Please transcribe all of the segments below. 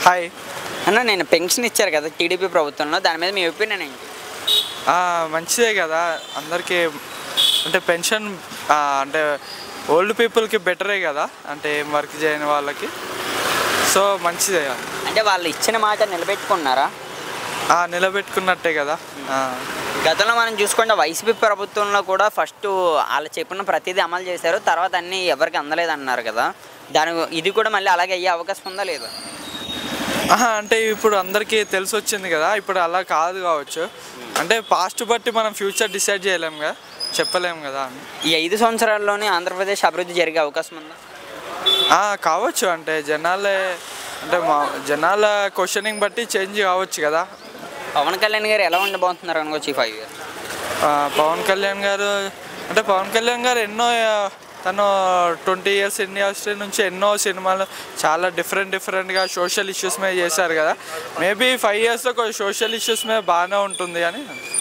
Hi అన్న నేను pension ఇచ్చారు కదా టీడీపీ ప్రభుత్వంలో దాని మీద మీ ఒపీనియన్ ఏంటి ఆ, మంచిదే కదా అందరికీ అంటే పెన్షన్ ఆ, అంటే ఓల్డ్ పీపుల్కి బెటరే కదా అంటే ఏం వర్క్ చేయని వాళ్ళకి సో మంచిదే కదా. అంటే వాళ్ళు ఇచ్చిన మాట నిలబెట్టుకున్నారా ఆ, నిలబెట్టుకున్నట్టే కదా ఆ. గతంలో మనం చూసుకుంటే వైసీపీ ప్రభుత్వంలో కూడా ఫస్ట్ వాళ్ళు చెప్పిన ప్రతిదీ అమలు చేశారు తర్వాత అన్నీ ఎవరికి అందలేదు అన్నారు కదా దాని ఇది కూడా మళ్ళీ అలాగే అయ్యే అవకాశం ఉందా లేదా ఆహా, అంటే ఇప్పుడు అందరికీ తెలిసి వచ్చింది కదా ఇప్పుడు అలా కాదు కావచ్చు అంటే పాస్ట్ బట్టి మనం ఫ్యూచర్ డిసైడ్ చేయలేం కదా చెప్పలేం కదా అని ఈ ఐదు సంవత్సరాల్లోనే ఆంధ్రప్రదేశ్ అభివృద్ధి జరిగే అవకాశం ఉందా ఆ, కావచ్చు అంటే జనాలే అంటే మా జనాల క్వశ్చనింగ్ బట్టి చేంజ్ కావచ్చు కదా పవన్ కళ్యాణ్ గారు ఎలా ఉండబోతున్నారు అనుకోవచ్చు ఈ ఫైవ్ ఇయర్స్ ఆ, పవన్ కళ్యాణ్ గారు అంటే పవన్ కళ్యాణ్ గారు ఎన్నో ఆ, తను ట్వంటీ ఇయర్స్ ఇండస్ట్రీ నుంచి ఎన్నో సినిమాలు చాలా డిఫరెంట్ డిఫరెంట్గా సోషల్ ఇష్యూస్ మీద చేశారు కదా మేబీ ఫైవ్ ఇయర్స్లో కొంచెం సోషల్ ఇష్యూస్ మీద బాగానే ఉంటుంది అని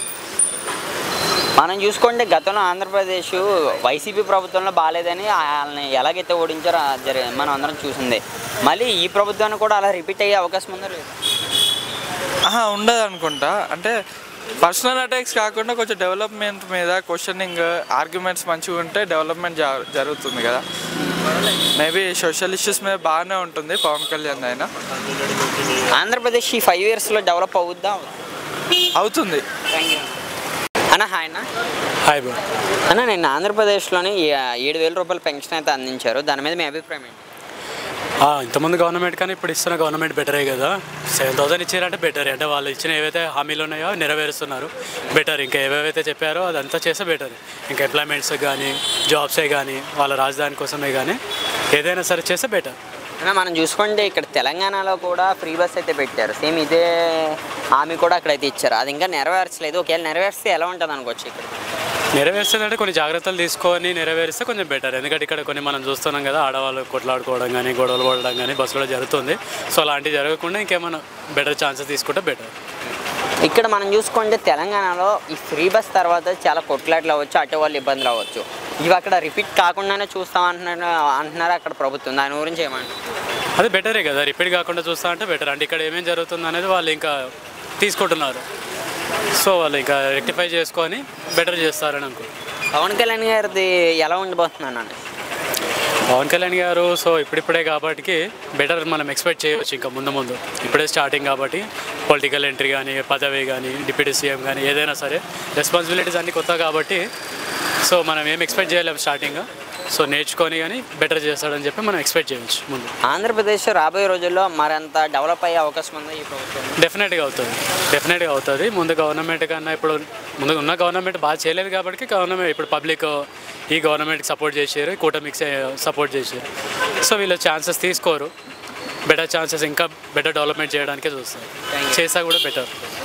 మనం చూసుకుంటే గతంలో ఆంధ్రప్రదేశ్ వైసీపీ ప్రభుత్వంలో బాగాలేదని వాళ్ళని ఎలాగైతే ఓడించారో ఆ జరి మనం అందరం చూసిందే మళ్ళీ ఈ ప్రభుత్వాన్ని కూడా అలా రిపీట్ అయ్యే అవకాశం ఉందా లేదు ఆహా, ఉండదు అనుకుంటా అంటే పర్సనల్ అటాక్స్ కాకుండా కొంచెం డెవలప్మెంట్ మీద క్వశ్చనింగ్ ఆర్గ్యుమెంట్స్ మంచిగా ఉంటే డెవలప్మెంట్ జ- జరుగుతుంది కదా మేబీ సోషల్ ఇష్యూస్ మీద బాగానే ఉంటుంది పవన్ కళ్యాణ్ అయినా ఆంధ్రప్రదేశ్ ఈ ఫైవ్ ఇయర్స్లో డెవలప్ అవుద్దా అవుతుంది థ్యాంక్ యూ అన్న హాయ్ అన్న హాయ్ బ్రో అన్న నేను ఆంధ్రప్రదేశ్లోని ఈ ఏడు వేల రూపాయల పెన్షన్ అయితే అందించారు దాని మీద మీ అభిప్రాయం ఏంటి ఆ, ఇంతకుముందు గవర్నమెంట్ కానీ ఇప్పుడు ఇస్తున్న గవర్నమెంట్ బెటరే కదా సెవెన్ థౌసండ్ ఇచ్చారంటే బెటరే అంటే వాళ్ళు ఇచ్చిన ఏవైతే హామీలు ఉన్నాయో నెరవేరుస్తున్నారు బెటర్ ఇంకా ఏవేవైతే చెప్పారో అదంతా చేస్తే బెటర్ ఇంకా ఎంప్లాయ్మెంట్స్ కానీ జాబ్సే కానీ వాళ్ళ రాజధాని కోసమే కానీ ఏదైనా సరే చేస్తే బెటర్ అన్న మనం చూసుకుంటే ఇక్కడ తెలంగాణలో కూడా ఫ్రీ బస్ అయితే పెట్టారు సేమ్ ఇదే హామీ కూడా అక్కడైతే ఇచ్చారు అది ఇంకా నెరవేర్చలేదు ఒకవేళ నెరవేర్స్తే ఎలా ఉంటుంది అనుకోవచ్చు ఇక్కడ నెరవేరుస్తుందంటే కొన్ని జాగ్రత్తలు తీసుకొని నెరవేరిస్తే కొంచెం బెటర్ ఎందుకంటే ఇక్కడ కొన్ని మనం చూస్తున్నాం కదా ఆడవాళ్ళు కొట్లాడుకోవడం కానీ గొడవలు పడడం కానీ బస్సులో జరుగుతుంది సో అలాంటివి జరగకుండా ఇంకేమైనా బెటర్ ఛాన్సెస్ తీసుకుంటే బెటర్ ఇక్కడ మనం చూసుకుంటే తెలంగాణలో ఈ ఫ్రీ బస్ తర్వాత చాలా కొట్లాట్లు అవ్వచ్చు అటు వాళ్ళు ఇబ్బందులు అవ్వచ్చు ఇవి అక్కడ రిపీట్ కాకుండానే చూస్తాం అంటున్నారు అంటున్నారు అక్కడ ప్రభుత్వం దాని గురించి ఏమంటారు అది బెటరే కదా రిపీట్ కాకుండా చూస్తా అంటే బెటర్ అంటే ఇక్కడ ఏమేం జరుగుతుంది అనేది వాళ్ళు ఇంకా తీసుకుంటున్నారు సో వాళ్ళు ఇంకా రెక్టిఫై చేసుకొని బెటర్ చేస్తారని అనుకో పవన్ కళ్యాణ్ గారిది ఎలా ఉండబోతున్నాను అని పవన్ కళ్యాణ్ గారు సో ఇప్పుడిప్పుడే కాబట్టి బెటర్ మనం ఎక్స్పెక్ట్ చేయవచ్చు ఇంకా ముందు ముందు ఇప్పుడే స్టార్టింగ్ కాబట్టి పొలిటికల్ ఎంట్రీ కానీ పదవి కానీ డిప్యూటీ సీఎం కానీ ఏదైనా సరే రెస్పాన్సిబిలిటీస్ అన్నీ కొత్త కాబట్టి సో మనం ఏం ఎక్స్పెక్ట్ చేయలేము స్టార్టింగ్ సో నేర్చుకొని కానీ బెటర్ చేస్తాడని చెప్పి మనం ఎక్స్పెక్ట్ చేయవచ్చు ముందు ఆంధ్రప్రదేశ్ రాబోయే రోజుల్లో మరింత డెవలప్ అయ్యే అవకాశం ఉందా ఈ ప్రభుత్వం డెఫినెట్గా అవుతుంది డెఫినెట్గా అవుతుంది ముందు గవర్నమెంట్ కన్నా ఇప్పుడు ముందు ఉన్న గవర్నమెంట్ బాగా చేయలేదు కాబట్టి గవర్నమెంట్ ఇప్పుడు పబ్లిక్ ఈ గవర్నమెంట్కి సపోర్ట్ చేసారు కూటమికి సపోర్ట్ చేసారు సో వీళ్ళు ఛాన్సెస్ తీసుకోరు బెటర్ ఛాన్సెస్ ఇంకా బెటర్ డెవలప్మెంట్ చేయడానికే చూస్తారు చేసా కూడా బెటర్